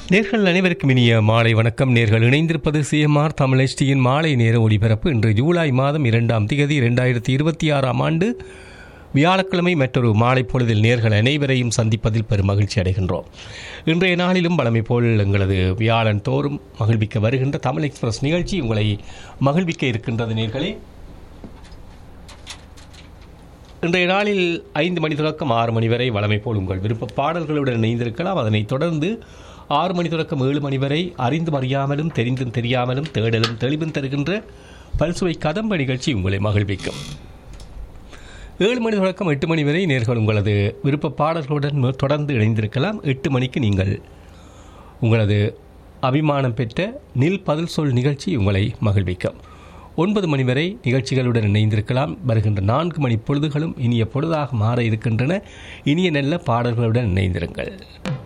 நேர்கள் அனைவருக்கும் இனிய மாலை வணக்கம் நேர்கள் இணைந்திருப்பது சிஎம்ஆர் தமிழ் HT-யின் மாலை நேர ஒளிபரப்பு இன்று ஜூலை மாதம் இரண்டாம் தேதி இரண்டாயிரத்தி இருபத்தி ஆறாம் ஆண்டு வியாழக்கிழமை மற்றொரு மாலை பொழுதில் நேர்கள் அனைவரையும் சந்திப்பதில் பெரும் மகிழ்ச்சி அடைகின்றோம் இன்றைய நாளிலும் பழமை போல் எங்களது வியாழன் தோறும் மகிழ்விக்க வருகின்ற தமிழ் எக்ஸ்பிரஸ் நிகழ்ச்சி உங்களை மகிழ்விக்க இருக்கின்றது நேர்களே இன்றைய நாளில் ஐந்து மணி தொடக்கம் ஆறு மணி வரை வழமை போல் உங்கள் விருப்ப பாடல்களுடன் இணைந்திருக்கலாம் அதனைத் தொடர்ந்து ஆறு மணி தொடக்கம் ஏழு மணி வரை அறிந்தும் அறியாமலும் தெரிந்தும் தெரியாமலும் தேடலும் தெளிவும் தருகின்ற பல்சுவை கதம்ப நிகழ்ச்சி உங்களை மகிழ்விக்கும் ஏழு மணி தொடக்கம் எட்டு மணி வரை நேர்கள் உங்களது விருப்ப பாடல்களுடன் ம- தொடர்ந்து இணைந்திருக்கலாம் எட்டு மணிக்கு நீங்கள் உங்களது அபிமானம் பெற்ற நில் பதில் சொல் நிகழ்ச்சி உங்களை மகிழ்விக்கும் ஒன்பது மணி வரை நிகழ்ச்சிகளுடன் இணைந்திருக்கலாம் வருகின்ற நான்கு மணி பொழுதுகளும் இனிய பொழுதாக மாற இருக்கின்றன இனிய நல்ல பாடல்களுடன் இணைந்திருங்கள்